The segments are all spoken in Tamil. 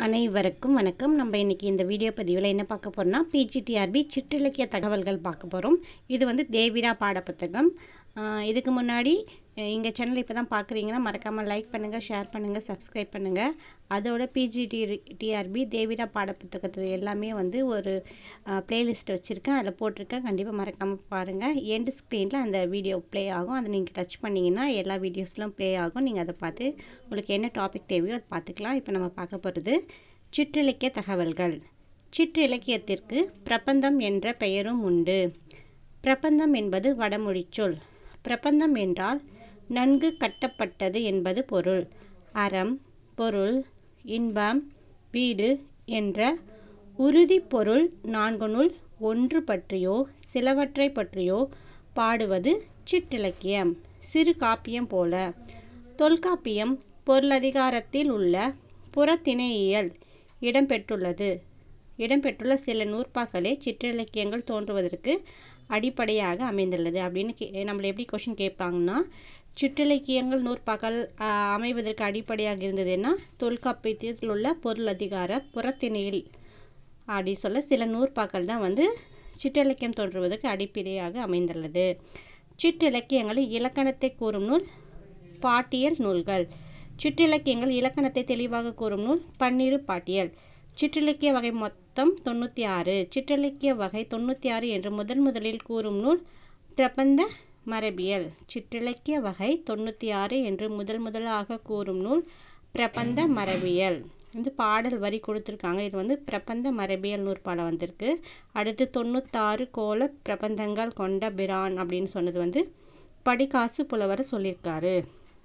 அனைவருக்கும் வணக்கம் நம்ம இன்னைக்கு இந்த வீடியோ பதிவில் என்ன பார்க்க போறோம்னா பிஜிடிஆர்பி சிற்றிலக்கிய தகவல்கள் பார்க்க போகிறோம் இது வந்து தேவிரா பாடப்புத்தகம் ஆஹ் இதுக்கு முன்னாடி எங்கள் சேனல் இப்போ தான் பார்க்குறீங்கன்னா மறக்காமல் லைக் பண்ணுங்கள் ஷேர் பண்ணுங்கள் சப்ஸ்கிரைப் பண்ணுங்கள் அதோட பிஜிடி டிஆர்பி தேவிரா பாடப்புத்தகத்தில் எல்லாமே வந்து ஒரு பிளேலிஸ்ட் வச்சுருக்கேன் அதில் போட்டிருக்கேன் கண்டிப்பாக மறக்காமல் பாருங்கள் எண்டு ஸ்க்ரீனில் அந்த வீடியோ ப்ளே ஆகும் அதை நீங்கள் டச் பண்ணிங்கன்னா எல்லா வீடியோஸ்லாம் ப்ளே ஆகும் நீங்கள் அதை பார்த்து உங்களுக்கு என்ன டாபிக் தேவையோ அதை பார்த்துக்கலாம் இப்போ நம்ம பார்க்க போகிறது சிற்றிலக்கிய தகவல்கள் சிற்றிலக்கியத்திற்கு பிரபந்தம் என்ற பெயரும் உண்டு பிரபந்தம் என்பது வடமொழிச் சொல் பிரபந்தம் என்றால் நன்கு கட்டப்பட்டது என்பது பொருள் அறம் பொருள் இன்பம் வீடு என்ற உறுதி பொருள் நான்குனுள் ஒன்று பற்றியோ சிலவற்றை பற்றியோ பாடுவது சிற்றிலக்கியம் சிறு காப்பியம் போல தொல்காப்பியம் பொருளதிகாரத்தில் உள்ள புறத்திணையியல் இடம்பெற்றுள்ளது இடம்பெற்றுள்ள சில நூற்பாக்களே சிற்றிலக்கியங்கள் தோன்றுவதற்கு அடிப்படையாக அமைந்துள்ளது அப்படின்னு கே நம்மளை எப்படி கொஷின் கேட்பாங்கன்னா சிற்றிலக்கியங்கள் நூற்பாக்கள் ஆஹ் அமைவதற்கு அடிப்படையாக இருந்ததுன்னா தொல்காப்பியத்தில் உள்ள பொருள் அதிகார புறத்திணையில் அப்படி சொல்ல சில நூற்பாக்கள் தான் வந்து சிற்றிலக்கியம் தோன்றுவதற்கு அடிப்படையாக அமைந்துள்ளது சிற்றிலக்கியங்களில் இலக்கணத்தை கூறும் நூல் பாட்டியல் நூல்கள் சிற்றிலக்கியங்கள் இலக்கணத்தை தெளிவாக கூறும் நூல் பன்னிரு பாட்டியல் சிற்றிலக்கிய வகை மொத்தம் தொண்ணூற்றி ஆறு சிற்றிலக்கிய வகை தொண்ணூற்றி ஆறு என்று முதன் முதலில் கூறும் நூல் பிரபந்த மரபியல் சிற்றிலக்கிய வகை தொண்ணூற்றி ஆறு என்று முதல் முதலாக கூறும் நூல் பிரபந்த மரபியல் வந்து பாடல் வரி கொடுத்துருக்காங்க இது வந்து பிரபந்த மரபியல் நூற்பால வந்திருக்கு அடுத்து தொண்ணூத்தாறு கோல பிரபந்தங்கள் கொண்ட பிரான் அப்படின்னு சொன்னது வந்து படிகாசு புலவர் சொல்லியிருக்காரு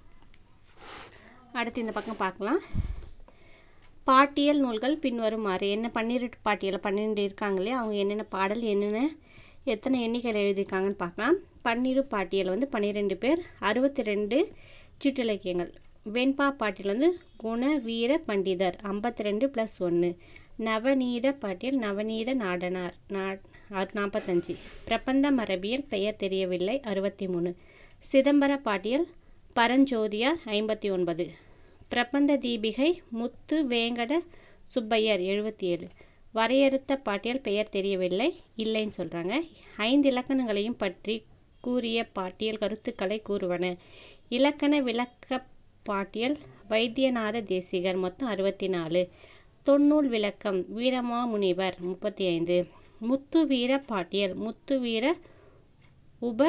அடுத்து இந்த பக்கம் பார்க்கலாம் பாட்டியல் நூல்கள் பின்வருமாறு என்ன பன்னிரெண்டு பாட்டியல் பன்னிரெண்டு இருக்காங்க இல்லையா அவங்க என்னென்ன பாடல் என்னென்ன எத்தனை எண்ணிக்கையில் எழுதியிருக்காங்கன்னு பார்க்கலாம் பன்னிரு பாட்டியல் வந்து பன்னிரெண்டு பேர் அறுபத்தி ரெண்டு சிற்றிலக்கியங்கள் வெண்பா பாட்டியல் வந்து குண வீர பண்டிதர் ஐம்பத்தி ரெண்டு ப்ளஸ் ஒன்று நவநீத பாட்டியல் நவநீத நாடனார் நாற்பத்தஞ்சு பிரபந்த மரபியல் பெயர் தெரியவில்லை அறுபத்தி மூணு சிதம்பர பாட்டியல் பரஞ்சோதியார் ஐம்பத்தி ஒன்பது பிரபந்த தீபிகை முத்து வேங்கட சுப்பையர் எழுபத்தி ஏழு வரையறுத்த பாட்டியல் பெயர் தெரியவில்லை இல்லைன்னு சொல்கிறாங்க ஐந்து இலக்கணங்களையும் பற்றி கூறிய பாட்டியல் கருத்துக்களை கூறுவன இலக்கண விளக்க பாட்டியல் வைத்தியநாத தேசிகர் மொத்தம் அறுபத்தி நாலு தொன்னூல் விளக்கம் வீரமாமுனிவர் முப்பத்தி ஐந்து முத்து வீர பாட்டியல் முத்து வீர உப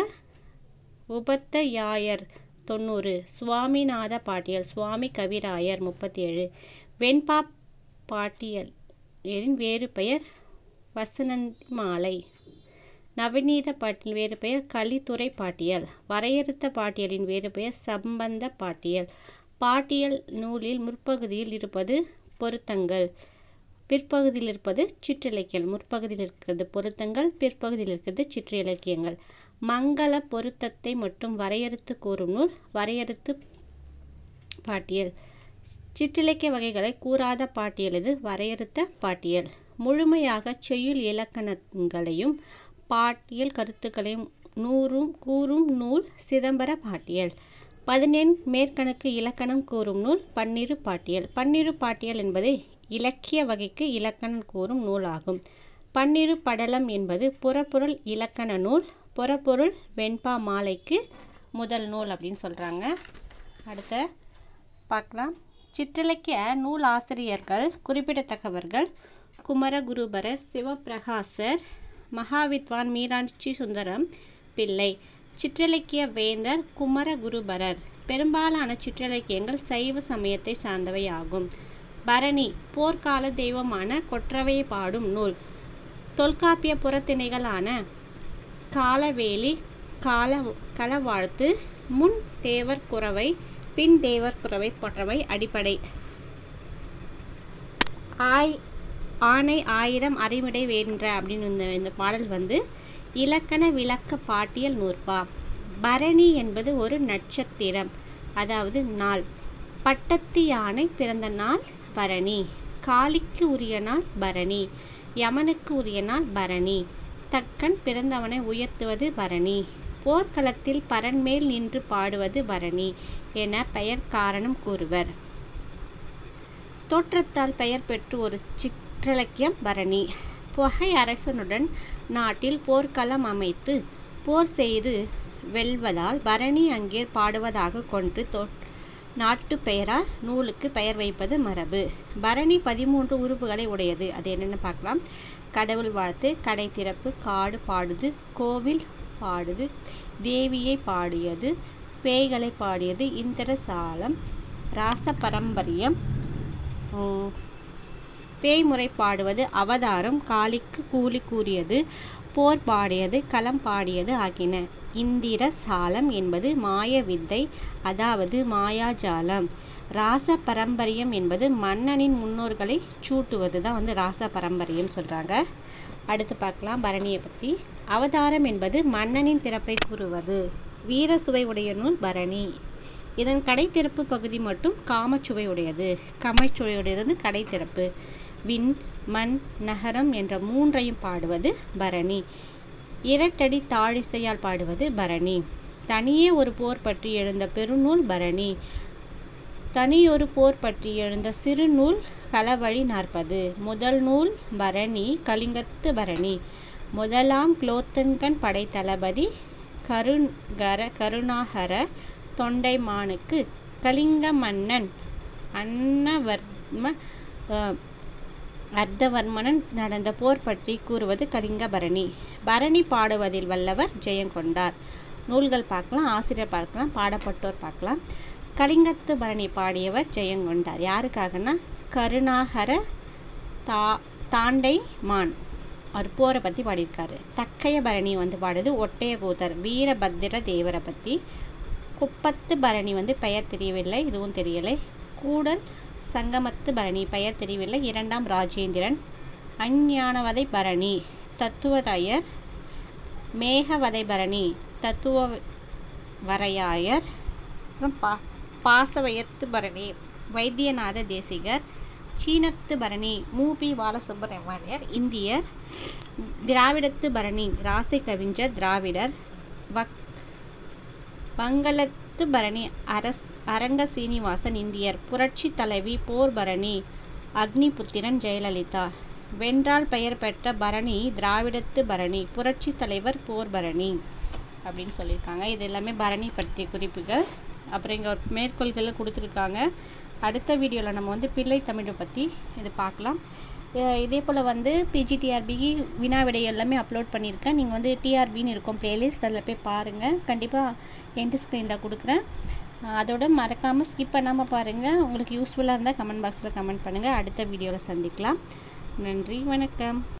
உபத்தயாயர் தொண்ணூறு சுவாமிநாத பாட்டியல் சுவாமி கவிராயர் முப்பத்தி ஏழு வெண்பா பாட்டியல் வேறு பெயர் வசனந்தி மாலை நவநீத பாட்டியல் வேறு பெயர் கலித்துறை பாட்டியல் வரையறுத்த பாட்டியலின் வேறு பெயர் சம்பந்த பாட்டியல் பாட்டியல் நூலில் முற்பகுதியில் இருப்பது பொருத்தங்கள் பிற்பகுதியில் இருப்பது சிற்றிலக்கியம் முற்பகுதியில் இருக்கிறது பொருத்தங்கள் பிற்பகுதியில் இருக்கிறது சிற்றிலக்கியங்கள் மங்கள பொருத்தத்தை மட்டும் வரையறுத்து கூறும் நூல் வரையறுத்து பாட்டியல் சிற்றிலக்கிய வகைகளை கூறாத பாட்டியல் இது வரையறுத்த பாட்டியல் முழுமையாக செய்யுள் இலக்கணங்களையும் பாட்டியல் கருத்துக்களையும் நூறும் கூறும் நூல் சிதம்பர பாட்டியல் பதினெண் மேற்கணக்கு இலக்கணம் கூறும் நூல் பன்னிரு பாட்டியல் பன்னிரு பாட்டியல் என்பது இலக்கிய வகைக்கு இலக்கணம் கூறும் நூலாகும் பன்னிரு படலம் என்பது புறப்பொருள் இலக்கண நூல் புறப்பொருள் வெண்பா மாலைக்கு முதல் நூல் அப்படின்னு சொல்கிறாங்க அடுத்த பார்க்கலாம் சிற்றிலக்கிய நூல் ஆசிரியர்கள் குறிப்பிடத்தக்கவர்கள் குமரகுருபரர் சிவபிரகாசர் மகாவித்வான் மீனாட்சி சுந்தரம் பிள்ளை சிற்றிலக்கிய வேந்தர் குமரகுருபரர் பெரும்பாலான சிற்றிலக்கியங்கள் சைவ சமயத்தை சார்ந்தவை ஆகும் பரணி போர்க்கால தெய்வமான கொற்றவையை பாடும் நூல் தொல்காப்பிய புறத்திணைகளான காலவேலி கால களவாழ்த்து முன் தேவர் குறவை பின் தேவர் குறவை போன்றவை அடிப்படை ஆய் ஆணை ஆயிரம் அறிவிடை வேண்ட அப்படின்னு இந்த இந்த பாடல் வந்து இலக்கண விளக்க பாட்டியல் நூற்பா பரணி என்பது ஒரு நட்சத்திரம் அதாவது நாள் பட்டத்து யானை பிறந்த நாள் பரணி காளிக்கு உரிய நாள் பரணி யமனுக்கு உரிய நாள் பரணி தக்கன் பிறந்தவனை உயர்த்துவது பரணி போர்க்களத்தில் பரன்மேல் நின்று பாடுவது பரணி என பெயர் காரணம் கூறுவர் தோற்றத்தால் பெயர் பெற்று ஒரு சிற்றிலக்கியம் பரணி பொகை அரசனுடன் நாட்டில் போர்க்களம் அமைத்து போர் செய்து வெல்வதால் பரணி அங்கே பாடுவதாக கொண்டு தோ நாட்டு பெயரால் நூலுக்கு பெயர் வைப்பது மரபு பரணி பதிமூன்று உறுப்புகளை உடையது அது என்னென்னு பார்க்கலாம் கடவுள் வாழ்த்து கடை திறப்பு காடு பாடுது கோவில் பாடுது தேவியை பாடியது பேய்களை பாடியது இந்திர சாலம் ராச பரம்பரியம் பேய்முறை பாடுவது அவதாரம் காளிக்கு கூலி கூறியது போர் பாடியது களம் பாடியது ஆகின இந்திர சாலம் என்பது மாய வித்தை அதாவது மாயாஜாலம் ராச பரம்பரியம் என்பது மன்னனின் முன்னோர்களை சூட்டுவது தான் வந்து ராச பரம்பரியம் சொல்றாங்க அடுத்து பார்க்கலாம் பரணியை பத்தி அவதாரம் என்பது மன்னனின் பிறப்பை கூறுவது வீர சுவை உடைய நூல் பரணி இதன் கடை திறப்பு பகுதி மட்டும் காமச்சுவை உடையது கமைச்சுவை உடையது கடை திறப்பு விண் மண் நகரம் என்ற மூன்றையும் பாடுவது பரணி இரட்டடி தாழிசையால் பாடுவது பரணி தனியே ஒரு போர் பற்றி எழுந்த பெருநூல் பரணி தனியொரு போர் பற்றி எழுந்த சிறு நூல் களவழி நாற்பது முதல் நூல் பரணி கலிங்கத்து பரணி முதலாம் குலோத்துங்கன் படை தளபதி கருங்கர கருணாகர தொண்டைமானுக்கு கலிங்க மன்னன் அன்னவர்ம அர்த்தவர்மனன் நடந்த போர் பற்றி கூறுவது கலிங்க பரணி பரணி பாடுவதில் வல்லவர் ஜெயங்கொண்டார் நூல்கள் பார்க்கலாம் ஆசிரியர் பார்க்கலாம் பாடப்பட்டோர் பார்க்கலாம் கலிங்கத்து பரணி பாடியவர் ஜெயங்கொண்டார் யாருக்காகனா கருணாகர தா தாண்டை மான் அவர் போரை பத்தி பாடியிருக்காரு தக்கைய பரணி வந்து பாடுது ஒட்டைய கூத்தர் வீரபத்திர தேவரை பத்தி குப்பத்து பரணி வந்து பெயர் தெரியவில்லை இதுவும் தெரியலை கூடல் சங்கமத்து பரணி பெயர் தெரியவில்லை இரண்டாம் ராஜேந்திரன் அஞ்ஞானவதை பரணி தத்துவராயர் மேகவதை பரணி தத்துவ வரையாயர் அப்புறம் பா பாசவயத்து பரணி வைத்தியநாத தேசிகர் சீனத்து பரணி மூபி பாலசுப்ரமணியர் இந்தியர் திராவிடத்து பரணி ராசை கவிஞர் திராவிடர் வக் வங்கலத்து பரணி அரஸ் அரங்க சீனிவாசன் இந்தியர் புரட்சி தலைவி போர் பரணி அக்னிபுத்திரன் ஜெயலலிதா வென்றால் பெயர் பெற்ற பரணி திராவிடத்து பரணி புரட்சி தலைவர் போர் பரணி அப்படின்னு சொல்லியிருக்காங்க இது எல்லாமே பரணி பற்றிய குறிப்புகள் அப்புறம் இங்கே ஒரு மேற்கோள்களை கொடுத்துருக்காங்க அடுத்த வீடியோவில் நம்ம வந்து பிள்ளை தமிழை பற்றி இது பார்க்கலாம் இதே போல் வந்து பிஜிடிஆர்பி வினா விடை எல்லாமே அப்லோட் பண்ணியிருக்கேன் நீங்கள் வந்து டிஆர்பின்னு இருக்கும் பிளேலிஸ்ட் அதில் போய் பாருங்கள் கண்டிப்பாக எண்டு ஸ்க்ரீனில் கொடுக்குறேன் அதோட மறக்காமல் ஸ்கிப் பண்ணாமல் பாருங்கள் உங்களுக்கு யூஸ்ஃபுல்லாக இருந்தால் கமெண்ட் பாக்ஸில் கமெண்ட் பண்ணுங்கள் அடுத்த வீடியோவில் சந்திக்கலாம் நன்றி வணக்கம்